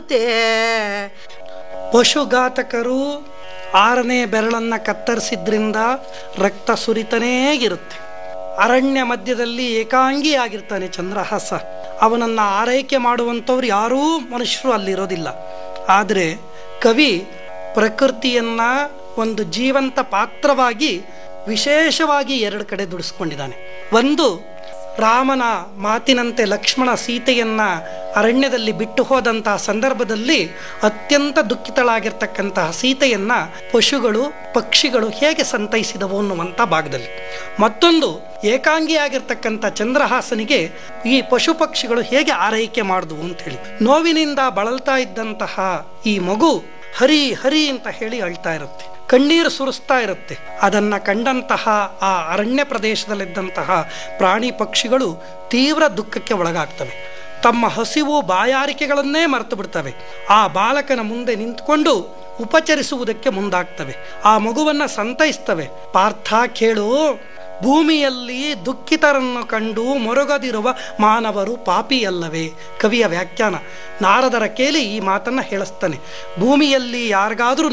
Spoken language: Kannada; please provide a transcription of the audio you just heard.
ಇರುತ್ತೆ ಪಶುಘಾತಕರು ಆರನೇ ಬೆರಳನ್ನ ಕತ್ತರಿಸಿದ್ರಿಂದ ರಕ್ತ ಸುರಿತನೇ ಇರುತ್ತೆ ಅರಣ್ಯ ಮಧ್ಯದಲ್ಲಿ ಏಕಾಂಗಿಯಾಗಿರ್ತಾನೆ ಚಂದ್ರಹಾಸ ಅವನನ್ನು ಆರೈಕೆ ಮಾಡುವಂಥವ್ರು ಯಾರೂ ಮನುಷ್ಯರು ಅಲ್ಲಿರೋದಿಲ್ಲ ಆದರೆ ಕವಿ ಪ್ರಕೃತಿಯನ್ನ ಒಂದು ಜೀವಂತ ಪಾತ್ರವಾಗಿ ವಿಶೇಷವಾಗಿ ಎರಡು ಕಡೆ ದುಡಿಸ್ಕೊಂಡಿದ್ದಾನೆ ಒಂದು ರಾಮನ ಮಾತಿನಂತೆ ಲಕ್ಷ್ಮಣ ಸೀತೆಯನ್ನ ಅರಣ್ಯದಲ್ಲಿ ಬಿಟ್ಟು ಹೋದಂತಹ ಸಂದರ್ಭದಲ್ಲಿ ಅತ್ಯಂತ ದುಃಖಿತಳಾಗಿರ್ತಕ್ಕಂತಹ ಸೀತೆಯನ್ನ ಪಶುಗಳು ಪಕ್ಷಿಗಳು ಹೇಗೆ ಸಂತೈಸಿದವು ಅನ್ನುವಂಥ ಭಾಗದಲ್ಲಿ ಮತ್ತೊಂದು ಏಕಾಂಗಿಯಾಗಿರ್ತಕ್ಕಂಥ ಚಂದ್ರಹಾಸನಿಗೆ ಈ ಪಶು ಪಕ್ಷಿಗಳು ಹೇಗೆ ಆರೈಕೆ ಮಾಡಿದ್ವು ಅಂತ ಹೇಳಿ ನೋವಿನಿಂದ ಬಳಲ್ತಾ ಇದ್ದಂತಹ ಈ ಮಗು ಹರಿ ಹರಿ ಅಂತ ಹೇಳಿ ಅಳ್ತಾ ಇರುತ್ತೆ ಕಣ್ಣೀರು ಸುರಿಸ್ತಾ ಇರುತ್ತೆ ಅದನ್ನ ಕಂಡಂತಹ ಆ ಅರಣ್ಯ ಪ್ರದೇಶದಲ್ಲಿದ್ದಂತಹ ಪ್ರಾಣಿ ಪಕ್ಷಿಗಳು ತೀವ್ರ ದುಃಖಕ್ಕೆ ಒಳಗಾಗ್ತವೆ ತಮ್ಮ ಹಸಿವು ಬಾಯಾರಿಕೆಗಳನ್ನೇ ಮರೆತು ಬಿಡ್ತವೆ ಆ ಬಾಲಕನ ಮುಂದೆ ನಿಂತ್ಕೊಂಡು ಉಪಚರಿಸುವುದಕ್ಕೆ ಮುಂದಾಗ್ತವೆ ಆ ಮಗುವನ್ನ ಸಂತೈಸ್ತವೆ ಪಾರ್ಥ ಕೇಳು ಭೂಮಿಯಲ್ಲಿ ದುಃಖಿತರನ್ನು ಕಂಡು ಮೊರಗದಿರುವ ಮಾನವರು ಪಾಪಿಯಲ್ಲವೇ ಕವಿಯ ವ್ಯಾಖ್ಯಾನ ನಾರದರ ಕೇಳಿ ಈ ಮಾತನ್ನ ಹೇಳಿಸ್ತಾನೆ ಭೂಮಿಯಲ್ಲಿ ಯಾರಿಗಾದ್ರೂ